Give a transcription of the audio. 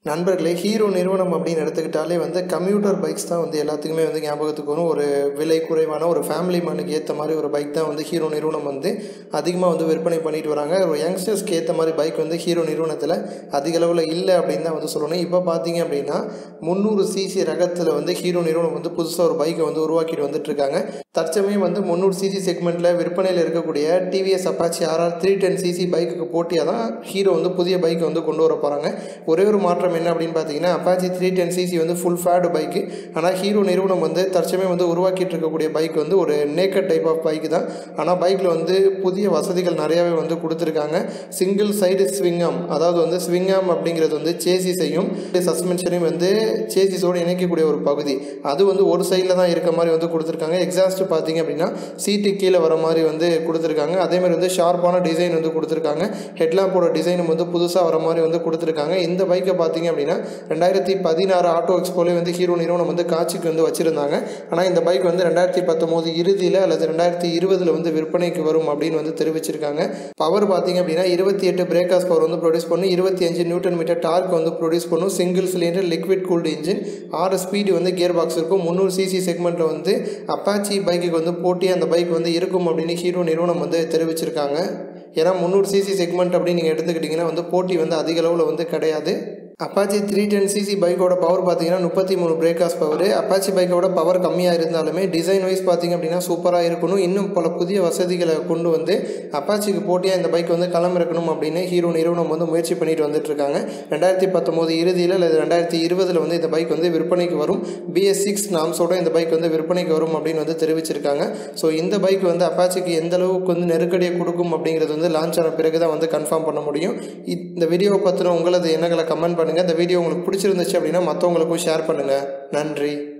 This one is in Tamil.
நண்பர்களே ஹீரோ நிறுவனம் அப்படின்னு எடுத்துக்கிட்டாலே வந்து கம்ப்யூட்டர் பைக்ஸ் தான் வந்து எல்லாத்துக்குமே வந்து ஞாபகத்துக்கு வரும் ஒரு விலை குறைவான ஒரு ஃபேமிலி மேனுக்கு ஏற்ற மாதிரி ஒரு பைக் தான் வந்து ஹீரோ நிறுவனம் வந்து அதிகமாக வந்து விற்பனை பண்ணிட்டு வராங்க ஒரு யங்ஸ்டர்ஸ்க்கு ஏற்ற மாதிரி பைக் வந்து ஹீரோ நிறுவனத்தில் அதிக அளவில் இல்லை அப்படின்னு தான் வந்து சொல்லணும் இப்போ பார்த்தீங்க அப்படின்னா முந்நூறு சிசி ரகத்தில் வந்து ஹீரோ நிறுவனம் வந்து புதுசாக ஒரு பைக்கை வந்து உருவாக்கிட்டு வந்துட்டு இருக்காங்க தற்சமயம் வந்து முந்நூறு சிசி செக்மெண்ட்டில் விற்பனையில் இருக்கக்கூடிய TVS Apache RR three ten CC பைக்குக்கு போட்டியாக தான் ஹீரோ வந்து புதிய பைக்கை வந்து கொண்டு வர போகிறாங்க ஒரே ஒரு மாற்றம் என்ன அப்படின்னு பார்த்தீங்கன்னா அப்பாச்சி த்ரீ டென் சிசி வந்து ஃபுல் ஃபேடு பைக்கு ஆனால் ஹீரோ நிறுவனம் வந்து தற்சமயம் வந்து உருவாக்கிட்டு இருக்கக்கூடிய பைக் வந்து ஒரு நேக்கட் டைப் ஆஃப் பைக் தான் ஆனால் பைக்கில் வந்து புதிய வசதிகள் நிறையாவே வந்து கொடுத்துருக்காங்க சிங்கிள் சைடு ஸ்விங்கம் அதாவது வந்து ஸ்விங்கம் அப்படிங்கிறது வந்து சேசிஸையும் சஸ்பென்ஷனையும் வந்து சேசிஸோடு இணைக்கக்கூடிய ஒரு பகுதி அது வந்து ஒரு சைடில் தான் இருக்க மாதிரி வந்து கொடுத்துருக்காங்க எக்ஸாஸ்ட் பார்த்தீங்க அப்படின்னா சீட்டு கீழே வர மாதிரி வந்து கொடுத்துருக்காங்க அதே மாதிரி வந்து ஷார்ப்பான டிசைன் வந்து கொடுத்துருக்காங்க ஹெட்லாம்போட டிசைனும் வந்து புதுசாக வர மாதிரி வந்து கொடுத்துருக்காங்க இந்த பைக்கை பார்த்தீங்க அப்படின்னா ரெண்டாயிரத்தி பதினாறு ஆட்டோ எக்ஸ்போலே வந்து ஹீரோ நிறுவனம் வந்து காட்சிக்கு வந்து வச்சுருந்தாங்க ஆனால் இந்த பைக் வந்து ரெண்டாயிரத்தி பத்தொம்போது இறுதியில் அல்லது ரெண்டாயிரத்தி இருபதில் வந்து விற்பனைக்கு வரும் அப்படின்னு வந்து தெரிவிச்சிருக்காங்க பவர் பார்த்தீங்க அப்படின்னா இருபத்தி எட்டு பிரேக்காஸ் பவர் வந்து ப்ரொடியூஸ் பண்ணும் இருபத்தி அஞ்சு நியூட்டன் மீட்டர் டார்க் வந்து ப்ரொடியூஸ் பண்ணும் single cylinder liquid cooled engine ஆறு ஸ்பீடு வந்து கியர் பாக்ஸ் இருக்கும் முந்நூறு சிசி செக்மெண்ட்டில் வந்து அப்பாச்சி பைக்குக்கு வந்து போட்டி அந்த பைக் வந்து இருக்கும் அப்படின்னு ஹீரோ நிறுவனம் வந்து தெரிவிச்சிருக்காங்க ஏன்னா முந்நூறு சிசி செக்மெண்ட் அப்படின்னு நீங்கள் எடுத்துக்கிட்டிங்கன்னா வந்து போட்டி வந்து அதிக அளவில் வந்து கிடையாது அப்பாச்சி த்ரீ டென் சிசி பைக்கோட பவர் பார்த்தீங்கன்னா முப்பத்தி மூணு பிரேக்காஸ் பவர் அப்பாச்சி பைக்கோட பவர் கம்மியாக இருந்தாலுமே டிசைன் வைஸ் பார்த்தீங்க அப்படின்னா சூப்பராக இருக்கணும் இன்னும் பல புதிய வசதிகளை கொண்டு வந்து அப்பாச்சிக்கு போட்டியாக இந்த பைக் வந்து களமிறக்கணும் அப்படின்னு ஹீரோ நிறுவனம் வந்து முயற்சி பண்ணிட்டு வந்துட்டு இருக்காங்க ரெண்டாயிரத்தி பத்தொம்போது இறுதியில் அல்லது ரெண்டாயிரத்தி இருபதில் வந்து இந்த பைக் வந்து விற்பனைக்கு வரும் பிஎஸ் சிக்ஸ் நாம்ஸோட இந்த பைக் வந்து விற்பனைக்கு வரும் அப்படின்னு வந்து தெரிவிச்சிருக்காங்க ஸோ இந்த பைக் வந்து அப்பாச்சிக்கு எந்த அளவுக்கு வந்து நெருக்கடியை கொடுக்கும் அப்படிங்கிறது வந்து லான்ச் ஆன பிறகு தான் வந்து கன்ஃபார்ம் பண்ண முடியும் இந்த வீடியோவை பற்றின உங்களது எண்ணங்களை கமெண்ட் பண்ணுங்கள் இந்த வீடியோ உங்களுக்கு பிடிச்சிருந்துச்சு அப்படின்னா மற்றவங்களுக்கும் ஷேர் பண்ணுங்கள் நன்றி